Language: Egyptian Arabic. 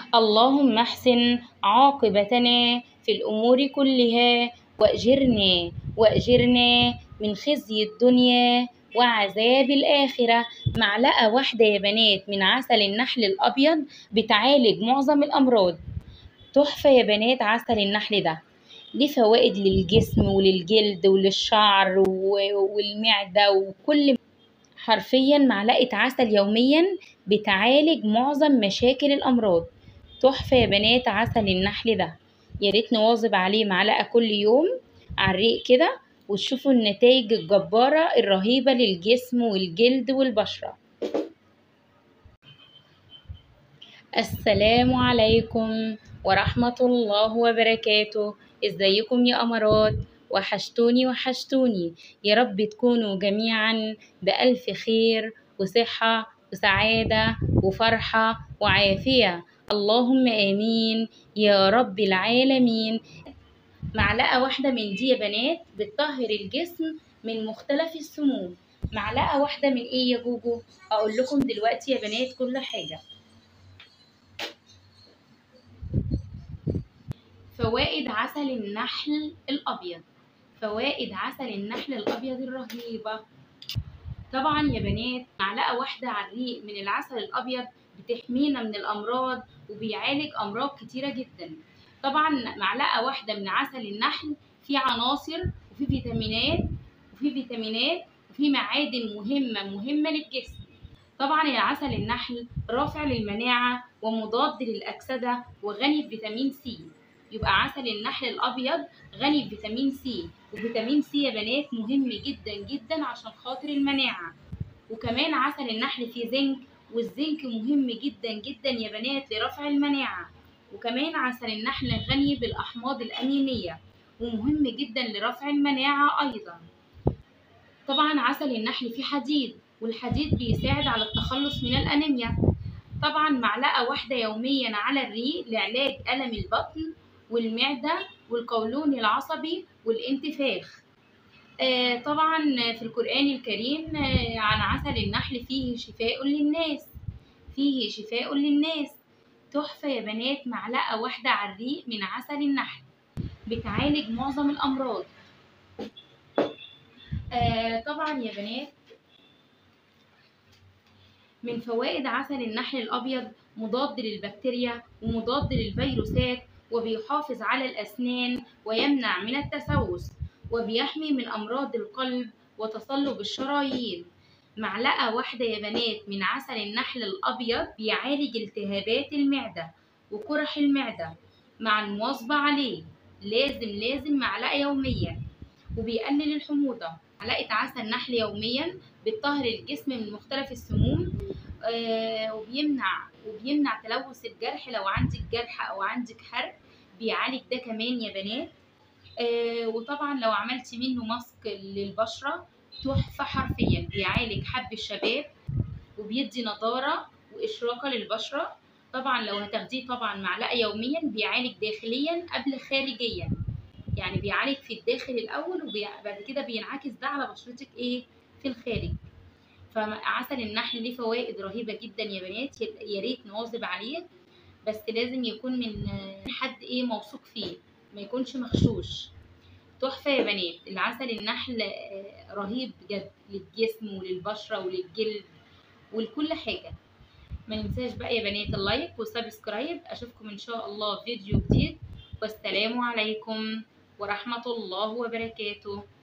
اللهم احسن عاقبتنا في الأمور كلها وأجرنا وأجرنا من خزي الدنيا وعذاب الآخرة معلقة واحدة يا بنات من عسل النحل الأبيض بتعالج معظم الأمراض تحفة يا بنات عسل النحل ده ليه فوائد للجسم وللجلد وللشعر و- والمعدة وكل حرفيا معلقة عسل يوميا بتعالج معظم مشاكل الأمراض تحفة يا بنات عسل النحل ده يا ريت نواظب عليه معلقة كل يوم على الريق كده وتشوفوا النتائج الجبارة الرهيبة للجسم والجلد والبشرة السلام عليكم ورحمة الله وبركاته ازيكم يا أمارات وحشتوني وحشتوني يا رب تكونوا جميعا بألف خير وصحة وسعادة وفرحة وعافية اللهم آمين يا رب العالمين معلقة واحدة من دي يا بنات بتطهر الجسم من مختلف السموم معلقة واحدة من ايه يا جوجو اقول لكم دلوقتي يا بنات كل حاجة فوائد عسل النحل الابيض فوائد عسل النحل الابيض الرهيبة طبعا يا بنات معلقة واحدة على الريق من العسل الابيض بتحمينا من الامراض وبيعالج امراض كتيرة جدا طبعا معلقة واحدة من عسل النحل فيه عناصر وفيه فيتامينات وفيه فيتامينات وفيه معادن مهمة مهمة للجسم طبعا العسل النحل رافع للمناعة ومضاد للأكسدة وغني بفيتامين سي يبقى عسل النحل الأبيض غني بفيتامين سي وفيتامين سي يا بنات مهم جدا جدا عشان خاطر المناعة وكمان عسل النحل فيه زنك والزنك مهم جدا جدا يا بنات لرفع المناعة وكمان عسل النحل غني بالأحماض الأمينية ومهم جدا لرفع المناعة أيضا طبعا عسل النحل فيه حديد والحديد بيساعد على التخلص من الأنيميا طبعا معلقة واحدة يوميا على الريق لعلاج ألم البطن والمعدة والقولون العصبي والانتفاخ آه طبعا في القرآن الكريم آه عن عسل النحل فيه شفاء للناس فيه شفاء للناس تحفة يا بنات معلقة واحدة على الريق من عسل النحل بتعالج معظم الأمراض آه طبعا يا بنات من فوائد عسل النحل الأبيض مضاد للبكتيريا ومضاد للفيروسات وبيحافظ على الأسنان ويمنع من التسوس وبيحمي من أمراض القلب وتصلب الشرايين معلقة واحدة يا بنات من عسل النحل الأبيض بيعالج التهابات المعدة وقرح المعدة مع المواظبة عليه لازم لازم معلقة يوميا وبيقلل الحموضة معلقة عسل نحل يوميا بتطهر الجسم من مختلف السموم آه وبيمنع وبيمنع تلوث الجرح لو عندك جرح او عندك حرق بيعالج ده كمان يا بنات آه وطبعا لو عملتي منه ماسك للبشرة تحفة حرفيا بيعالج حب الشباب وبيدي نضارة وإشراقة للبشرة طبعا لو هتاخديه طبعا معلقة يوميا بيعالج داخليا قبل خارجيا يعني بيعالج في الداخل الأول وبعد كده بينعكس ده على بشرتك إيه في الخارج فعسل النحل ليه فوائد رهيبة جدا يا بنات يا ريت نواظب عليه بس لازم يكون من حد ايه موثوق فيه ما يكونش مغشوش تحفة يا بنات العسل النحل رهيب بجد للجسم وللبشرة وللجلد ولكل حاجة ما ننساش بقى يا بنات اللايك والسبسكرايب اشوفكم ان شاء الله في فيديو جديد والسلام عليكم ورحمة الله وبركاته